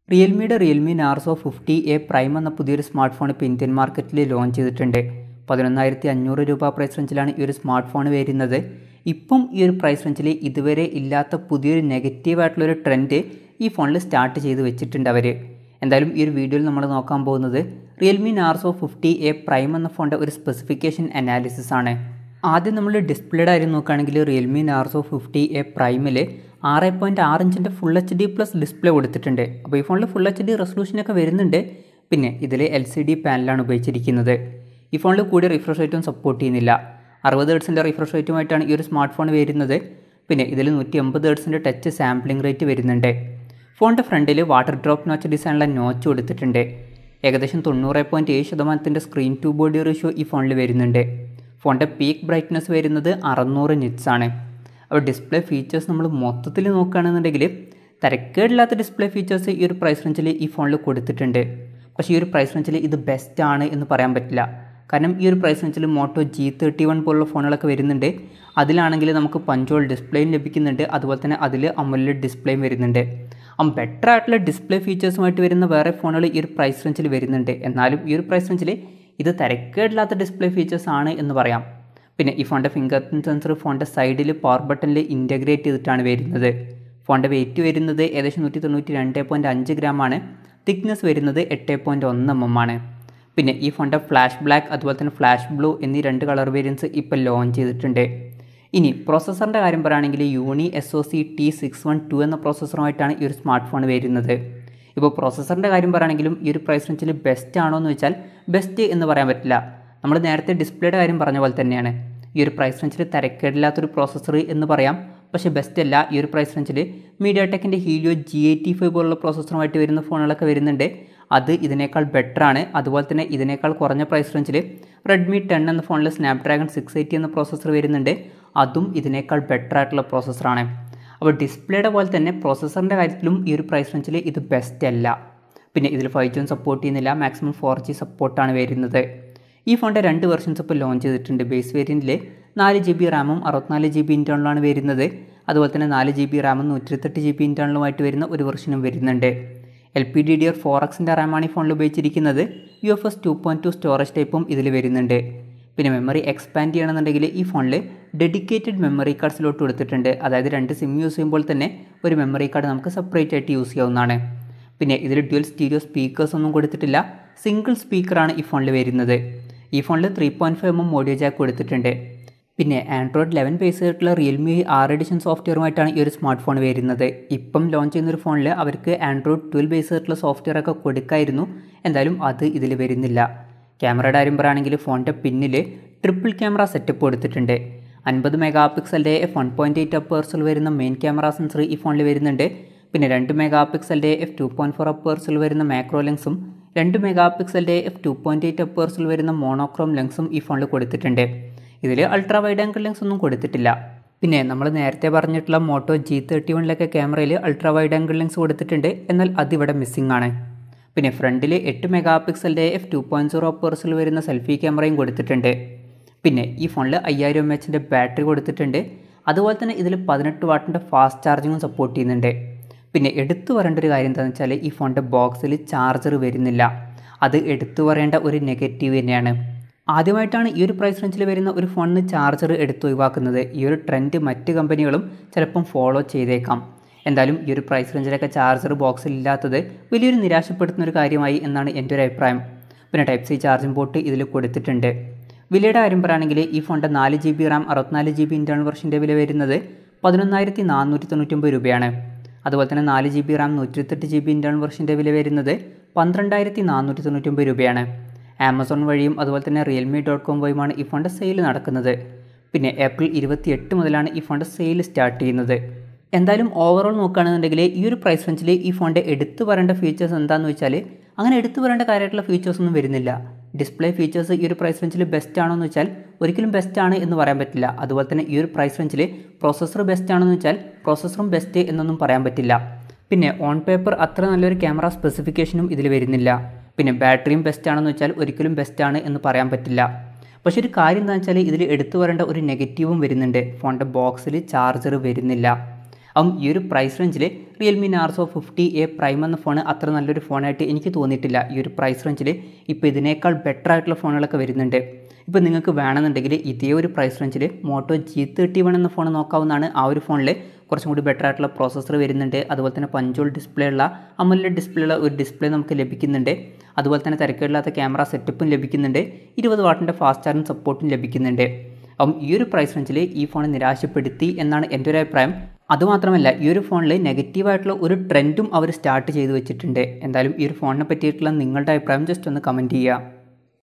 റിയൽമിയുടെ Realme Narzo fifty A prime എന്ന പുതിയൊരു smartphone ഇപ്പോൾ ഇന്ത്യൻ മാർക്കറ്റിൽ ലോഞ്ച് ചെയ്തിട്ടുണ്ട് പതിനൊന്നായിരത്തി അഞ്ഞൂറ് രൂപ പ്രൈസ് റേഞ്ചിലാണ് ഈ ഒരു സ്മാർട്ട് ഫോൺ വരുന്നത് ഇപ്പം ഈ ഒരു പ്രൈസ് റേഞ്ചിൽ ഇതുവരെ ഇല്ലാത്ത പുതിയൊരു നെഗറ്റീവായിട്ടുള്ളൊരു ട്രെൻഡ് ഈ ഫോണിൽ സ്റ്റാർട്ട് ചെയ്ത് വെച്ചിട്ടുണ്ട് അവർ എന്തായാലും ഈ ഒരു വീഡിയോയിൽ നമ്മൾ നോക്കാൻ പോകുന്നത് Realme Narzo fifty A prime എന്ന ഫോണിൻ്റെ ഒരു സ്പെസിഫിക്കേഷൻ അനാലിസിസ് ആണ് ആദ്യം നമ്മൾ ഡിസ്പ്ലേയുടെ കാര്യം നോക്കുകയാണെങ്കിൽ റിയൽമി നാർസോ ഫിഫ്റ്റി എ പ്രൈമിൽ ആറ് പോയിൻറ്റ് ആറ് ഇഞ്ചിൻ്റെ full H D plus display കൊടുത്തിട്ടുണ്ട് അപ്പോൾ ഈ ഫോണിൽ ഫുൾ എച്ച് ഡി റെസൊല്യൂഷനൊക്കെ വരുന്നുണ്ട് പിന്നെ ഇതിൽ എൽ സി ഡി പാനലാണ് ഉപയോഗിച്ചിരിക്കുന്നത് ഈ ഫോണിൽ കൂടിയ റിഫ്രഷ് റേറ്റും സപ്പോർട്ട് ചെയ്യുന്നില്ല അറുപത് ഹേർട്സിൻ്റെ റിഫ്രഷ് റേറ്റുമായിട്ടാണ് ഈ ഒരു സ്മാർട്ട് ഫോൺ വരുന്നത് പിന്നെ ഇതിൽ നൂറ്റി എൺപത് ഹേർട്സിൻ്റെ ടച്ച് സാമ്പിളിംഗ് റേറ്റ് വരുന്നുണ്ട് ഫോണിൻ്റെ ഫ്രണ്ടിൽ വാട്ടർ ഡ്രോപ്പ് നോച്ച് ഡിസൈനുള്ള നോച്ച് കൊടുത്തിട്ടുണ്ട് ഏകദേശം തൊണ്ണൂറ് പോയിൻറ്റ് ഏഴ് ശതമാനത്തിൻ്റെ സ്ക്രീൻ ടു ബോഡി റേഷ്യോ ഈ ഫോണിൽ വരുന്നുണ്ട് ഫോണിൻ്റെ പീക്ക് ബ്രൈറ്റ്നസ് വരുന്നത് അറുന്നൂറ് നിറ്റ്സ് ആണ് അപ്പോൾ ഡിസ്പ്ലേ ഫീച്ചേഴ്സ് നമ്മൾ മൊത്തത്തിൽ നോക്കുകയാണെന്നുണ്ടെങ്കിൽ തിരക്കേടില്ലാത്ത ഡിസ്പ്ലേ ഫീച്ചേഴ്സ് ഈ ഒരു പ്രൈസ് റേഞ്ചിൽ ഈ ഫോണിൽ കൊടുത്തിട്ടുണ്ട് പക്ഷേ ഈ ഒരു പ്രൈസ് റേഞ്ചിൽ ഇത് ബെസ്റ്റ് ആണ് എന്ന് പറയാൻ പറ്റില്ല കാരണം ഈ ഒരു പ്രൈസ് റേഞ്ചിൽ മോട്ടോ ജി തേർട്ടി വൺ പോലുള്ള ഫോണുകളൊക്കെ വരുന്നുണ്ട് അതിലാണെങ്കിൽ നമുക്ക് പഞ്ചോൾ ഡിസ്പ്ലേയും ലഭിക്കുന്നുണ്ട് അതുപോലെ തന്നെ അതിൽ അമുലഡ് ഡിസ്പ്ലേയും വരുന്നുണ്ട് അപ്പം ബെറ്റർ ആയിട്ടുള്ള ഡിസ്പ്ലേ ഫീച്ചേഴ്സുമായിട്ട് വരുന്ന വേറെ ഫോണുകൾ ഈ ഒരു പ്രൈസ് റേഞ്ചിൽ വരുന്നുണ്ട് എന്നാലും ഈ ഒരു പ്രൈസ് റേഞ്ചിൽ ഇത് തിരക്കേടില്ലാത്ത ഡിസ്പ്ലേ ഫീച്ചേഴ്സ് ആണ് എന്ന് പറയാം പിന്നെ ഈ ഫോണിൻ്റെ ഫിംഗർ പ്രിൻറ്റ് സെൻസർ ഫോണിൻ്റെ സൈഡിൽ പവർ ബട്ടണിൽ ഇൻറ്റഗ്രേറ്റ് ചെയ്തിട്ടാണ് വരുന്നത് ഫോണിൻ്റെ വെയിറ്റ് വരുന്നത് ഏകദേശം നൂറ്റി തൊണ്ണൂറ്റി രണ്ട് പോയിൻറ്റ് അഞ്ച് ഗ്രാമാണ് തിക്നെസ് വരുന്നത് എട്ട് പോയിൻറ്റ് ഒന്ന് എം എം ആണ് പിന്നെ ഈ ഫോണിൻ്റെ ഫ്ലാഷ് ബ്ലാക്ക് അതുപോലെ തന്നെ ഫ്ലാഷ് ബ്ലൂ എന്നീ രണ്ട് കളർ വേരിയൻസ് ഇപ്പോൾ ലോഞ്ച് ചെയ്തിട്ടുണ്ട് ഇനി പ്രോസസ്സറിൻ്റെ കാര്യം പറയുകയാണെങ്കിൽ Uni S O C T six one two എന്ന പ്രോസസ്സറുമായിട്ടാണ് ഈ ഒരു സ്മാർട്ട് ഫോൺ വരുന്നത് ഇപ്പോൾ പ്രോസസ്സറിൻ്റെ കാര്യം പറയുകയാണെങ്കിലും ഈ ഒരു പ്രൈസ് റേഞ്ചിൽ ബെസ്റ്റ് ആണോ എന്ന് വെച്ചാൽ ബെസ്റ്റ് എന്ന് പറയാൻ പറ്റില്ല നമ്മൾ നേരത്തെ ഡിസ്പ്ലേയുടെ കാര്യം പറഞ്ഞ പോലെ തന്നെയാണ് ഈ ഒരു പ്രൈസ് റേഞ്ചിൽ തിരക്കേടില്ലാത്തൊരു പ്രോസസ്സർ എന്ന് പറയാം പക്ഷേ ബെസ്റ്റ് അല്ല ഈ ഒരു പ്രൈസ് റേഞ്ചിൽ മീഡിയ ടെക്കിൻ്റെ ഹീലിയോ ജി എയ്റ്റി ഫൈവ് പോലുള്ള പ്രോസസ്സറുമായിട്ട് വരുന്ന ഫോണുകളൊക്കെ വരുന്നുണ്ട് അത് ഇതിനേക്കാൾ ബെറ്ററാണ് അതുപോലെ തന്നെ ഇതിനേക്കാൾ കുറഞ്ഞ പ്രൈസ് റേഞ്ചിൽ റെഡ്മി ടെൻ എന്ന ഫോണിൽ സ്നാപ്ഡ്രാഗൺ സിക്സ് എയ്റ്റി എന്ന പ്രോസസ്സർ വരുന്നുണ്ട് അതും ഇതിനേക്കാൾ ബെറ്റർ ആയിട്ടുള്ള പ്രോസസ്സറാണ് അപ്പോൾ ഡിസ്പ്ലേയുടെ പോലെ തന്നെ പ്രോസസ്സറിൻ്റെ കാര്യത്തിലും ഈ ഒരു പ്രൈസ് റേഞ്ചിൽ ഇത് ബെസ്റ്റ് അല്ല പിന്നെ ഇതിൽ ഫൈവ് ജിയും സപ്പോർട്ട് ചെയ്യുന്നില്ല മാക്സിമം ഫോർ ജി സപ്പോർട്ടാണ് വരുന്നത് ഈ ഫോണിൻ്റെ രണ്ട് വെർഷൻസ് ഇപ്പോൾ ലോഞ്ച് ചെയ്തിട്ടുണ്ട് ബേസ് വേരിയൻറ്റിൽ നാല് ജി ബി റാമും അറുപത്തിനാല് ജി ബി ഇൻറ്റേണലാണ് വരുന്നത് അതുപോലെ തന്നെ നാല് ജി ബി റാമും നൂറ്റിരുപത്തെട്ട് ജി ബി ഇൻറ്റേണലുമായിട്ട് വരുന്ന ഒരു വെർഷനും വരുന്നുണ്ട് L P D D R four എക്സിൻ്റെ റാമാണ് ഈ ഫോണിൽ ഉപയോഗിച്ചിരിക്കുന്നത് U F S two point two storage ടൈപ്പും ഇതിൽ വരുന്നുണ്ട് പിന്നെ മെമ്മറി എക്സ്പാൻഡ് ചെയ്യണമെന്നുണ്ടെങ്കിൽ ഈ ഫോണിൽ ഡെഡിക്കേറ്റഡ് മെമ്മറി കാർഡ് സ്ലോട്ട് കൊടുത്തിട്ടുണ്ട് അതായത് രണ്ട് സിം യൂസ് ചെയ്യുമ്പോൾ തന്നെ ഒരു മെമ്മറി കാർഡ് നമുക്ക് സെപ്പറേറ്റ് ആയിട്ട് യൂസ് ചെയ്യാവുന്നതാണ് പിന്നെ ഇതിൽ ഡ്യുവൽ സ്റ്റീരിയോ സ്പീക്കേഴ്സ് ഒന്നും കൊടുത്തിട്ടില്ല സിംഗിൾ സ്പീക്കറാണ് ഈ ഫോണിൽ വരുന്നത് ഈ ഫോണിൽ three point five M audio jack കൊടുത്തിട്ടുണ്ട് പിന്നെ ആൻഡ്രോയിഡ് ലെവൻ ബേസ് ചെയ്തിട്ടുള്ള റിയൽമി ആർ എഡിഷൻ സോഫ്റ്റ്വെയറുമായിട്ടാണ് ഈ ഒരു സ്മാർട്ട് ഫോൺ വരുന്നത് ഇപ്പം ലോഞ്ച് ചെയ്യുന്ന ഒരു ഫോണിൽ അവർക്ക് ആൻഡ്രോയിഡ് ട്വൽവ് ബേസ് ചെയ്തിട്ടുള്ള സോഫ്റ്റ്വെയർ ഒക്കെ കൊടുക്കായിരുന്നു എന്തായാലും അത് ഇതിൽ വരുന്നില്ല ക്യാമറയുടെ കാര്യം പറയുകയാണെങ്കിൽ ഫോണിൻ്റെ പിന്നിൽ ട്രിപ്പിൾ ക്യാമറ സെറ്റപ്പ് കൊടുത്തിട്ടുണ്ട് അൻപത് മെഗാ പിക്സലിൻ്റെ എഫ് വൺ പോയിൻറ്റ് എയ്റ്റ് അപ്പേഴ്സിൽ വരുന്ന മെയിൻ ക്യാമറ സെൻസർ ഈ ഫോണിൽ വരുന്നുണ്ട് പിന്നെ രണ്ട് മെഗാ പിക്സലിൻ്റെ എഫ് ടു പോയിൻറ്റ് ഫോർ അപ്പേഴ്സിൽ വരുന്ന മാക്രോ ലെൻസും രണ്ട് മെഗാ പിക്സലിൻ്റെ എഫ് ടു പോയിൻറ്റ് എയ്റ്റ് അപ്പേഴ്സിൽ വരുന്ന മോണോക്രോം ലെൻസും ഈ ഫോണിൽ കൊടുത്തിട്ടുണ്ട് ഇതിൽ അൾട്രാ വൈഡ് ആംഗിൾ ലെൻസ് ഒന്നും കൊടുത്തിട്ടില്ല പിന്നെ നമ്മൾ നേരത്തെ പറഞ്ഞിട്ടുള്ള മോട്ടോ ജി തേർട്ടി വണ്ണിലൊക്കെ ക്യാമറയിൽ അൾട്രാ വൈഡ് ആംഗിൾ ലെൻസ് കൊടുത്തിട്ടുണ്ട് എന്നാൽ അതിവിടെ മിസ്സിംഗ് ആണ് പിന്നെ ഫ്രണ്ടിൽ എട്ട് മെഗാ പിക്സലിൻ്റെ എഫ് ടു പോയിൻറ്റ് സീറോ പേഴ്സിൽ വരുന്ന സെൽഫി ക്യാമറയും കൊടുത്തിട്ടുണ്ട് പിന്നെ ഈ ഫോണിൽ അയ്യായിരം എം എച്ചിൻ്റെ ബാറ്ററി കൊടുത്തിട്ടുണ്ട് അതുപോലെ തന്നെ ഇതിൽ പതിനെട്ട് വാട്ടിൻ്റെ ഫാസ്റ്റ് ചാർജിങ്ങും സപ്പോർട്ട് ചെയ്യുന്നുണ്ട് പിന്നെ എടുത്തു പറയേണ്ട ഒരു കാര്യം എന്താണെന്ന് വെച്ചാൽ ഈ ഫോണിൻ്റെ ബോക്സിൽ ചാർജർ വരുന്നില്ല അത് എടുത്തു പറയേണ്ട ഒരു നെഗറ്റീവ് തന്നെയാണ് ആദ്യമായിട്ടാണ് ഈ ഒരു പ്രൈസ് റേഞ്ചിൽ വരുന്ന ഒരു ഫോണിന് ചാർജർ എടുത്ത് ഒഴിവാക്കുന്നത് ഈ ഒരു ട്രെൻഡ് മറ്റ് കമ്പനികളും ചിലപ്പം ഫോളോ ചെയ്തേക്കാം എന്തായാലും ഈ ഒരു പ്രൈസ് റേഞ്ചിലൊക്കെ ചാർജർ ബോക്സിൽ ഇല്ലാത്തത് വലിയൊരു നിരാശപ്പെടുത്തുന്ന ഒരു കാര്യമായി എന്നാണ് എൻ്റെ ഒരു അഭിപ്രായം പിന്നെ ടൈപ്പ് സി ചാർജിംഗ് പോർട്ട് ഇതിൽ കൊടുത്തിട്ടുണ്ട് വിലയുടെ കാര്യം പറയുകയാണെങ്കിൽ ഈ ഫോണിൻ്റെ നാല് ജി ബി റാം അറുപത്തിനാല് ജി ബി ഇൻറ്റേണൽ വെർഷൻ്റെ വില വരുന്നത് പതിനൊന്നായിരത്തി നാനൂറ്റി തൊണ്ണൂറ്റൊമ്പത് രൂപയാണ് അതുപോലെ തന്നെ നാല് ജി ബി റാം നൂറ്റിരുപത്തെട്ട് ജി ബി ഇൻറ്റേണൽ വെർഷൻ്റെ വില വരുന്നത് പന്ത്രണ്ടായിരത്തി നാനൂറ്റി തൊണ്ണൂറ്റൊമ്പത് രൂപയാണ് ആമസോൺ വഴിയും അതുപോലെ തന്നെ റിയൽമി ഡോട്ട് കോം വഴിയുമാണ് ഈ ഫോണിൻ്റെ സെയിൽ നടക്കുന്നത് പിന്നെ ഏപ്രിൽ ഇരുപത്തി എട്ട് മുതലാണ് ഈ ഫോണിൻ്റെ സെയിൽ സ്റ്റാർട്ട് ചെയ്യുന്നത് എന്തായാലും ഓവറോൾ നോക്കുകയാണെന്നുണ്ടെങ്കിൽ ഈ ഒരു പ്രൈസ് റേഞ്ചിൽ ഈ ഫോണിൻ്റെ എടുത്തു പറയേണ്ട ഫീച്ചേഴ്സ് എന്താണെന്ന് വെച്ചാൽ അങ്ങനെ എടുത്തു പറയേണ്ട കാര്യമായിട്ടുള്ള ഫീച്ചേഴ്സ് ഒന്നും വരുന്നില്ല ഡിസ്പ്ലേ ഫീച്ചേഴ്സ് ഈ ഒരു പ്രൈസ് റേഞ്ചിൽ ബെസ്റ്റ് ആണോ എന്ന് വെച്ചാൽ ഒരിക്കലും ബെസ്റ്റ് ആണ് എന്ന് പറയാൻ പറ്റില്ല അതുപോലെ തന്നെ ഈ ഒരു പ്രൈസ് റേഞ്ചിൽ പ്രോസസ്സർ ബെസ്റ്റ് ആണെന്ന് വെച്ചാൽ പ്രോസസ്സറും ബെസ്റ്റ് എന്നൊന്നും പറയാൻ പറ്റില്ല പിന്നെ ഓൺ പേപ്പർ അത്ര നല്ലൊരു ക്യാമറ സ്പെസിഫിക്കേഷനും ഇതിൽ വരുന്നില്ല പിന്നെ ബാറ്ററിയും ബെസ്റ്റ് ആണെന്ന് വെച്ചാൽ ഒരിക്കലും ബെസ്റ്റ് ആണ് എന്ന് പറയാൻ പറ്റില്ല പക്ഷെ ഒരു കാര്യം എന്താണെന്ന് വെച്ചാൽ ഇതിൽ എടുത്തു വരേണ്ട ഒരു നെഗറ്റീവും വരുന്നുണ്ട് ഫോണിൻ്റെ ബോക്സിൽ ചാർജർ വരുന്നില്ല അപ്പം ഈ ഒരു പ്രൈസ് റേഞ്ചിൽ Realme Narzo fifty A prime എന്ന ഫോൺ അത്ര നല്ലൊരു ഫോണായിട്ട് എനിക്ക് തോന്നിയിട്ടില്ല ഈ ഒരു പ്രൈസ് റേഞ്ചിൽ ഇപ്പോൾ ഇതിനേക്കാൾ ബെറ്റർ ആയിട്ടുള്ള ഫോണുകളൊക്കെ വരുന്നുണ്ട് ഇപ്പോൾ നിങ്ങൾക്ക് വേണമെന്നുണ്ടെങ്കിൽ ഇതേ ഒരു പ്രൈസ് റേഞ്ചിൽ മോട്ടോ ജി തേർട്ടി വൺ എന്ന ഫോൺ നോക്കാവുന്നതാണ് ആ ഒരു ഫോണിൽ കുറച്ചും കൂടി ബെറ്റർ ആയിട്ടുള്ള പ്രോസസ്സർ വരുന്നുണ്ട് അതുപോലെ തന്നെ പഞ്ചോൾ ഡിസ്പ്ലേ ഉള്ള അമല ഡിസ്പ്ലേ ഉള്ള ഒരു ഡിസ്പ്ലേ നമുക്ക് ലഭിക്കുന്നുണ്ട് അതുപോലെ തന്നെ തിരക്കേടില്ലാത്ത ക്യാമറ സെറ്റപ്പും ലഭിക്കുന്നുണ്ട് ഇരുപത് വാട്ടിൻ്റെ ഫാസ്റ്റ് ചാർജിങ് സപ്പോർട്ടും ലഭിക്കുന്നുണ്ട് അപ്പം ഈ ഒരു പ്രൈസ് റേഞ്ചിൽ ഈ ഫോൺ നിരാശപ്പെടുത്തി എന്നാണ് എൻ്റെ ഒരു അഭിപ്രായം അതുമാത്രമല്ല ഈ ഒരു ഫോണിൽ നെഗറ്റീവായിട്ടുള്ള ഒരു ട്രെൻഡും അവർ സ്റ്റാർട്ട് ചെയ്ത് വെച്ചിട്ടുണ്ട് എന്തായാലും ഈ ഒരു ഫോണിനെ പറ്റിയിട്ടുള്ള നിങ്ങളുടെ അഭിപ്രായം ജസ്റ്റ് ഒന്ന് കമൻറ്റ് ചെയ്യുക